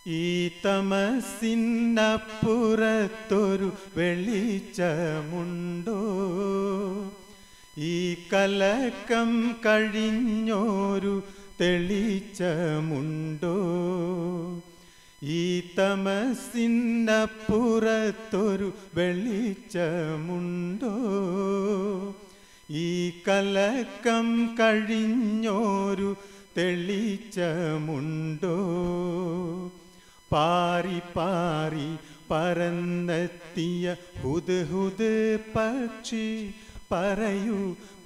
ഈ തമസിനപ്പുറത്തൊരു വെളിച്ചമുണ്ടോ ഈ കലക്കം കഴിഞ്ഞോരു തെളിച്ചമുണ്ടോ ഈ തമസിനപ്പുറത്തൊരു വെളിച്ചമുണ്ടോ ഈ കലക്കം കഴിഞ്ഞോരു തെളിച്ചമുണ്ടോ പാറി പാറി പറന്നെത്തിയ ഹുത് ഹുത് പക്ഷി പറയൂ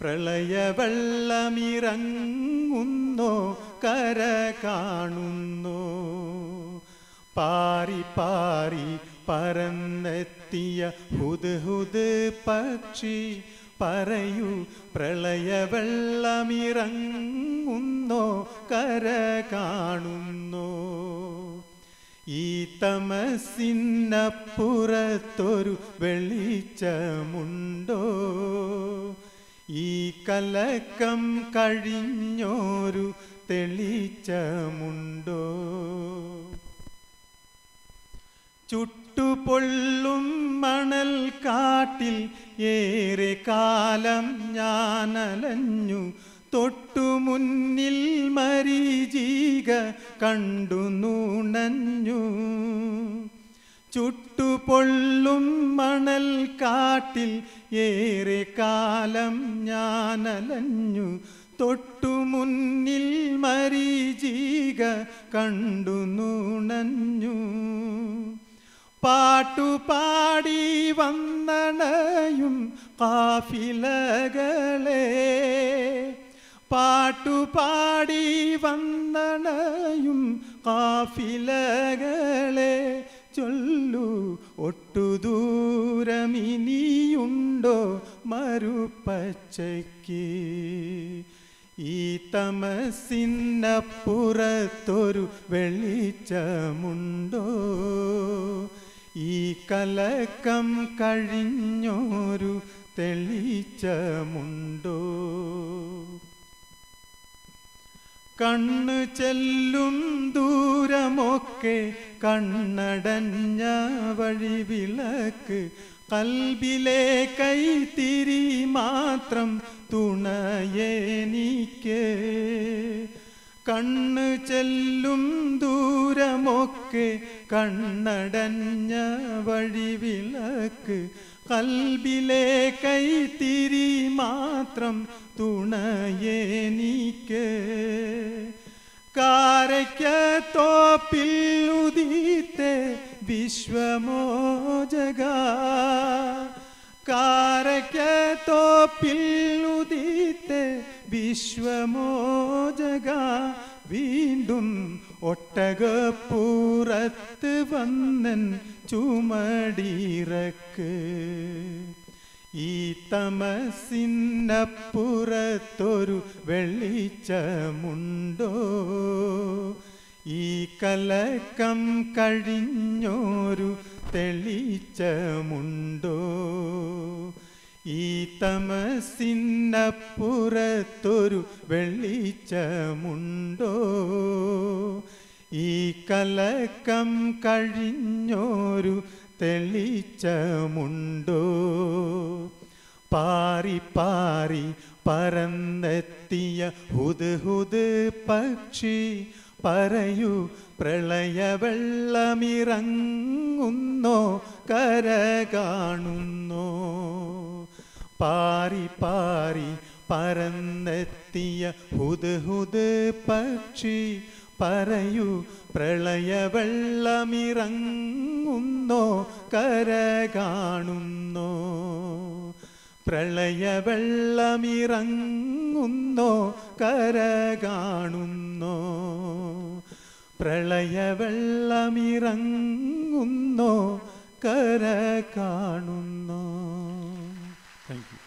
പ്രളയവെള്ളമിറങ്ങുന്നോ കര കാണുന്നോ പാറി പാറി പറന്നെത്തിയ ഹുത് ഹുത് പക്ഷി പറയൂ പ്രളയവെള്ളമിറങ്ങുന്നോ കര കാണുന്നോ ഈ തമസിനപ്പുറത്തൊരു വെളിച്ചമുണ്ടോ ഈ കലക്കം കഴിഞ്ഞോരു തെളിച്ചമുണ്ടോ ചുട്ടുപൊള്ളും മണൽ കാട്ടിൽ ഏറെ കാലം ഞാനലഞ്ഞു തൊട്ടു മുന്നിൽ മരീചീക കണ്ടു നൂണഞ്ഞു ചുട്ടുപൊള്ളും മണൽ കാട്ടിൽ ഏറെ കാലം ഞാനലഞ്ഞു തൊട്ടു മുന്നിൽ മരീചീക കണ്ടു നൂണഞ്ഞു പാട്ടുപാടി വന്നണയും കാഫിലകളെ പാട്ടുപാടി വന്നണയും കാഫിലകളെ ചൊല്ലു ഒട്ടുദൂരമിനിയുണ്ടോ മറുപച്ചയ്ക്ക് ഈ തമസിനപ്പുറത്തൊരു വെളിച്ചമുണ്ടോ ഈ കലക്കം കഴിഞ്ഞോരു തെളിച്ചമുണ്ടോ കണ്ണു ചെല്ലും ദൂരമൊക്കെ കണ്ണടഞ്ഞ വഴിവിളക്ക് കൽബിലെ കൈത്തിരി മാത്രം തുണയേനിക്ക് കണ്ണ് ചെല്ലും ദൂരമൊക്കെ കണ്ണടഞ്ഞ വഴിവിളക്ക് കൽബിലെ കൈത്തിരി മാത്രം തുണയേനിക്ക് കാരയ്ക്ക തോപ്പിൽ ഉദിത്തെ വിശ്വമോജക കാരയ്ക്ക തോപ്പിൽ ഉദിത്തെ വിശ്വമോജക വീണ്ടും ഒട്ടകപ്പൂറത്ത് വന്നൻ ചുമടിറക്ക് ഈ തമസിനപ്പുറത്തൊരു വെളിച്ചമുണ്ടോ ഈ കലക്കം കഴിഞ്ഞോരു തെളിച്ചമുണ്ടോ ഈ തമസിനപ്പുറത്തൊരു വെളിച്ചമുണ്ടോ ഈ കലക്കം കഴിഞ്ഞോരു തെളിച്ചമുണ്ടോ പാറി പാറി പറന്നെത്തിയ ഹുത് ഹുത് പക്ഷി പറയൂ പ്രളയവെള്ളമിറങ്ങുന്നോ കര കാണുന്നോ പാറി പാറി പറന്നെത്തിയ ഹുത് ഹുത് പക്ഷി പറയൂ പ്രളയവെള്ളമിറങ്ങുന്നോ കര കാണുന്നോ പ്രളയവെള്ളമിറങ്ങുന്നോ കര കാണുന്നോ പ്രളയവെള്ളമിറങ്ങുന്നോ കര കാണുന്നോ താങ്ക് യു